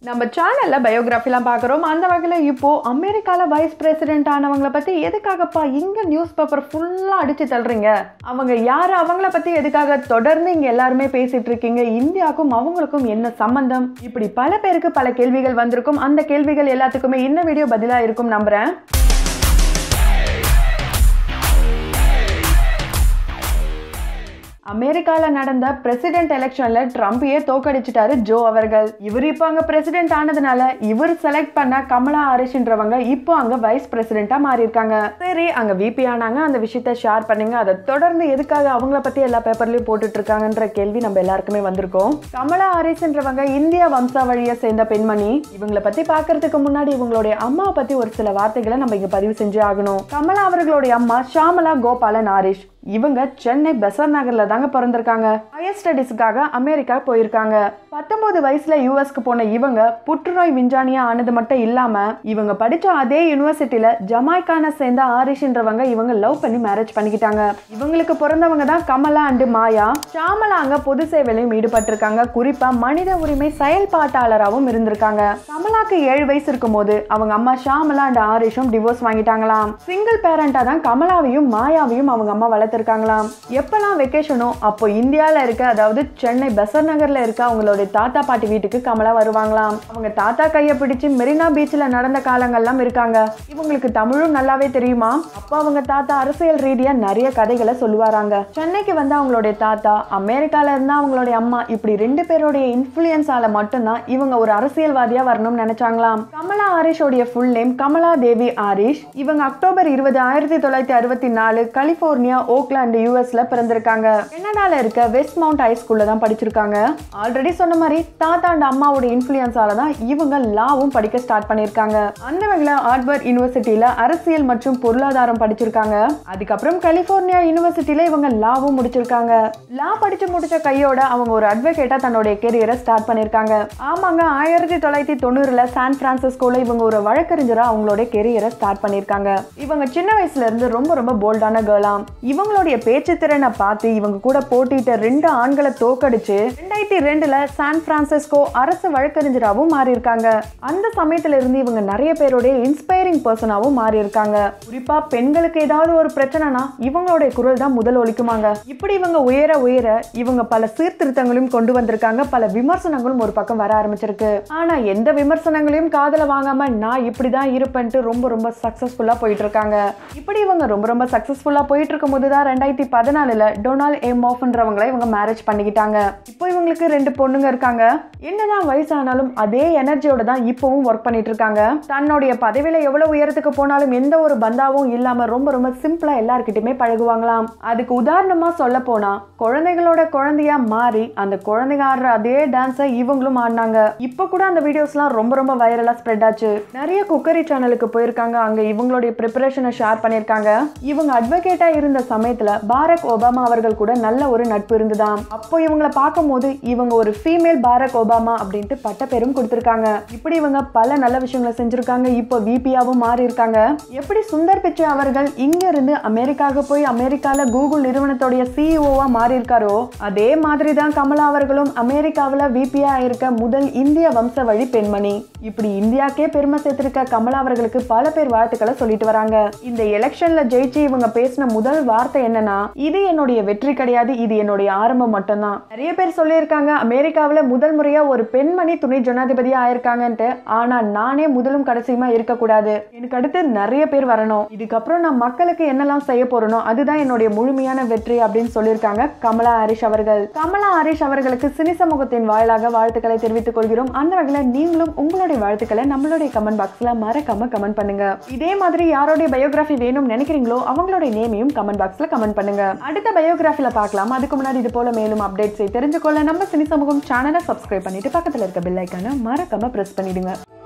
நம்ம சேனல்ல பயோகிராஃபிலாம் பார்க்குறோம் அந்த வகையில் இப்போ அமெரிக்கால வைஸ் பிரசிடென்ட் ஆனவங்கள பத்தி எதுக்காகப்பா இங்க நியூஸ் பேப்பர் ஃபுல்லா அடிச்சு தள்ளுறீங்க அவங்க யாரு அவங்கள பத்தி எதுக்காக தொடர்ந்து இங்க எல்லாருமே பேசிட்டு இருக்கீங்க இந்தியாவுக்கும் அவங்களுக்கும் என்ன சம்பந்தம் இப்படி பல பேருக்கு பல கேள்விகள் வந்திருக்கும் அந்த கேள்விகள் எல்லாத்துக்குமே இந்த வீடியோ பதிலா இருக்கும் நம்புறேன் அமெரிக்கால நடந்த பிரசிடென்ட் எலெக்ஷன்ல ட்ரம்ப்பையே தோக்கடிச்சிட்டாரு ஜோ அவர்கள் இவர் இப்போ அங்க பிரசிடென்ட் ஆனதுனால இவர் செலக்ட் பண்ண கமலா ஹாரிஸ்ன்றவங்க இப்போ அங்க வைஸ் பிரசிடென்ட்டா மாறி இருக்காங்க சரி அங்க விபி ஆனாங்க அந்த விஷயத்த ஷேர் பண்ணுங்க அதை தொடர்ந்து எதுக்காக அவங்கள பத்தி எல்லா பேப்பர்லயும் போட்டுட்டு இருக்காங்கன்ற கேள்வி நம்ம எல்லாருக்குமே வந்திருக்கோம் கமலா ஹாரிஸ்ன்றவங்க இந்திய வம்சாவழியை சேர்ந்த பெண்மணி இவங்களை பத்தி பாக்குறதுக்கு முன்னாடி இவங்களுடைய அம்மாவை பத்தி ஒரு சில வார்த்தைகளை நம்ம இங்க பதிவு செஞ்சு ஆகணும் கமலா அவர்களுடைய அம்மா ஷாமலா கோபாலன் ஹாரிஷ் இவங்க சென்னை பெசர் நகர்ல தாங்க பிறந்திருக்காங்க ஹையர் ஸ்டடீஸ்க்காக அமெரிக்கா போயிருக்காங்க பத்தொன்பது வயசுல யூஎஸ்க்கு போன இவங்க புற்றுநோய் விஞ்ஞானியா ஆனது மட்டும் இல்லாம இவங்க படிச்ச அதே யூனிவர்சிட்டியில ஜமாய்க்கான சேர்ந்த ஆரிஷ்ன்றவங்க இவங்க லவ் பண்ணி மேரேஜ் பண்ணிக்கிட்டாங்க இவங்களுக்கு பிறந்தவங்க தான் கமலா அண்டு மாயா ஷாமலா அங்க பொது சேவையிலையும் ஈடுபட்டிருக்காங்க குறிப்பா மனித உரிமை செயல்பாட்டாளராகவும் இருந்திருக்காங்க கமலாக்கு ஏழு வயசு இருக்கும்போது அவங்க அம்மா ஷாமலா அண்ட் ஆரிஷும் டிவோர்ஸ் வாங்கிட்டாங்களாம் சிங்கிள் பேரண்டா தான் கமலாவையும் மாயாவையும் அவங்க அம்மா வளர்த்துருக்காங்களாம் எப்பெல்லாம் வெக்கேஷனோ அப்போ இந்தியால இருக்க அதாவது சென்னை பெசர் நகர்ல இருக்க அவங்களுடைய தாத்தா பாட்டி வீட்டுக்கு கமலா வருவாங்களாம் அவங்க தாத்தா கையை பிடிச்சு மெரினா பீச்ல நடந்த காலங்கள்லாம் இருக்காங்க இவங்களுக்கு தமிழும் நல்லாவே தெரியுமா அப்போ அவங்க தாத்தா அரசியல் ரீதியா நிறைய கதைகளை சொல்லுவாராங்க சென்னைக்கு வந்து அவங்களுடைய தாத்தா அமெரிக்கால இருந்தா அவங்களுடைய அம்மா இப்படி ரெண்டு பேருடைய இன்ஃபுளுயன்ஸால மட்டும்தான் இவங்க ஒரு அரசியல்வாதியா வரணும்னு நினைச்சாங்களாம் கமலா ஆரிஷோடைய full name Kamala Devi Harris இவங்க அக்டோபர் இருபது ஆயிரத்தி தொள்ளாயிரத்தி அறுபத்தி நாலு கலிபோர்னியா ஓக்லாந்து யூஎஸ்ல பிறந்திருக்காங்க கனடால இருக்க வெஸ்ட் மவுண்ட் ஹை ஸ்கூல்ல தான் படிச்சிருக்காங்க ஆல்ரெடி சொன்ன மாதிரி தாத்தா அண்ட் அம்மாவோட இன்ஃபுளுயன்ஸால தான் இவங்க லாவும் படிக்க ஸ்டார்ட் பண்ணியிருக்காங்க அந்த வகையில் ஹார்வர்ட் யூனிவர்சிட்டியில அரசியல் மற்றும் பொருளாதாரம் படிச்சிருக்காங்க அதுக்கப்புறம் கலிபோர்னியா யூனிவர்சிட்டியில இவங்க லாவும் முடிச்சிருக்காங்க லா படிச்சு முடிச்ச கையோட அவங்க ஒரு அட்வொகேட்டா தன்னுடைய கெரியரை ஸ்டார்ட் பண்ணியிருக்காங்க ஆமாங்க ஆயிரத்தி தொள்ளாயிரத்தி தொண்ணூறுல சான் பிரான்சிஸ்கோல இவங்க ஒரு வழக்கறிஞரா அவங்களுடைய கெரியரை ஸ்டார்ட் பண்ணியிருக்காங்க இவங்க சின்ன வயசுல இருந்து ரொம்ப ரொம்ப போல்டான கேர்லாம் இவங்களுடைய பேச்சு திறனை பார்த்து இவங்க கூட போட்டியிட்ட ரெண்டு ஆண்களை தோக்கடிச்சு ரெண்டாயிரத்தி ரெண்டுல சான் பிரான்சிஸ்கோ அரசு வழக்கறிஞராகவும் மாறி இருக்காங்க அந்த சமயத்துல இருந்து இவங்க நிறைய பேருடைய இன்ஸ்பைரிங் பர்சனாகவும் மாறி இருக்காங்க குறிப்பா பெண்களுக்கு ஏதாவது ஒரு பிரச்சனைனா இவங்களுடைய குரல் தான் முதல் ஒலிக்குமாங்க இப்படி இவங்க உயர உயர இவங்க பல சீர்திருத்தங்களையும் கொண்டு வந்திருக்காங்க பல விமர்சனங்களும் ஒரு பக்கம் வர ஆரம்பிச்சிருக்கு ஆனா எந்த விமர்சனங்களையும் காதல வாங்காம நான் இப்படிதான் இருப்பேன்ட்டு ரொம்ப ரொம்ப சக்சஸ்ஃபுல்லா போயிட்டு இருக்காங்க இப்படி இவங்க ரொம்ப ரொம்ப சக்சஸ்ஃபுல்லா போயிட்டு இருக்கும் போது தான் ரெண்டாயிரத்தி பதினாலுல டொனால்ட் எம் ஆஃப்ன்றவங்களை இவங்க மேரேஜ் பண்ணிக்கிட்டாங்க இப்போ இவங்களுக்கு ரெண்டு பொண்ணுங்க இருக்காங்க என்னதான் வயசானாலும் அதே எனர்ஜியோட தான் இப்பவும் ஒர்க் பண்ணிட்டு இருக்காங்க தன்னுடைய பதவியில எவ்வளவு உயரத்துக்கு போனாலும் எந்த ஒரு பந்தாவும் இல்லாம ரொம்ப ரொம்ப சிம்பிளா எல்லார்கிட்டயுமே பழகுவாங்களாம் அதுக்கு உதாரணமா சொல்ல போனா குழந்தைகளோட குழந்தையா மாறி அந்த குழந்தைங்க ஆடுற அதே டான்ஸை இவங்களும் ஆடினாங்க இப்போ கூட அந்த வீடியோஸ்லாம் ரொம்ப ரொம்ப வைரலா ஸ்ப்ரெட் ஆச்சு நிறைய குக்கரி சேனலுக்கு போயிருக்காங்க அங்க இவங்களுடைய ப்ரிப்பரேஷனை ஷேர் பண்ணியிருக்காங்க இவங்க அட்வொகேட்டா இருந்த சமயத்துல பாரக் ஒபாமா அவர்கள் கூட நல்ல ஒரு நட்பு இருந்துதாம் அப்போ இவங்களை பார்க்கும்போது இவங்க ஒரு ஃபீமேல் பாரக் ஒபாமா அப்படின்ட்டு பட்ட பேரும் கொடுத்திருக்காங்க இப்படி இவங்க பல நல்ல விஷயங்களை செஞ்சிருக்காங்க இப்போ விபியாவும் மாறி இருக்காங்க எப்படி சுந்தர் பிச்சை அவர்கள் இங்க இருந்து அமெரிக்காவுக்கு போய் அமெரிக்கால கூகுள் நிறுவனத்துடைய சிஇஓவா மாறி இருக்காரோ அதே மாதிரி தான் கமலா அவர்களும் அமெரிக்காவில் விபியா இருக்க முதல் இந்திய வம்சவழி பெண்மணி இப்படி இந்தியாக்கே பெருமை சேர்த்திருக்க கமலா அவர்களுக்கு பல பேர் வாழ்த்துக்களை சொல்லிட்டு வராங்க இந்த எலெக்ஷன்ல ஜெயிச்சு இவங்க பேசின முதல் வார்த்தை என்னன்னா இது என்னுடைய வெற்றி கிடையாது இது என்னுடைய ஆரம்பம் மட்டும்தான் நிறைய பேர் சொல்லியிருக்காங்க அமெரிக்காவில் முதல் முறையா ஒரு பெண்மணி துணை ஜனாதிபதியா ஆயிருக்காங்கன்ட்டு ஆனா நானே முதலும் கடைசியுமா இருக்கக்கூடாது எனக்கு அடுத்து நிறைய பேர் வரணும் இதுக்கப்புறம் நான் மக்களுக்கு என்னெல்லாம் செய்ய போறனோ அதுதான் என்னுடைய முழுமையான வெற்றி அப்படின்னு சொல்லியிருக்காங்க கமலா ஹரிஷ் அவர்கள் கமலா ஹரிஷ் அவர்களுக்கு சினி சமூகத்தின் வாயிலாக வாழ்த்துக்களை தெரிவித்துக் கொள்கிறோம் அந்த வகையில் நீங்களும் உங்களுடைய வாழ்த்துக்களை நம்மளுடைய கமெண்ட் பாக்ஸ்ல மறக்காம கமெண்ட் பண்ணுங்க இதே மாதிரி யாரோடைய பயோகிராஃபி வேணும்னு நினைக்கிறீங்களோ அவங்களுடைய நேமையும் கமெண்ட் பாக்ஸ்ல கமெண்ட் பண்ணுங்க அடுத்த பயோகிராஃபில பார்க்கலாம் அதுக்கு முன்னாடி இது போல மேலும் அப்டேட்ஸை தெரிஞ்சுக்கொள்ள நம்ம சினி சமூகம் சேனலை சப்ஸ்கிரைப் பண்ணிட்டு பக்கத்துல இருக்க பெல் ஐக்கான மறக்காம பிரஸ் பண்ணிடுங்க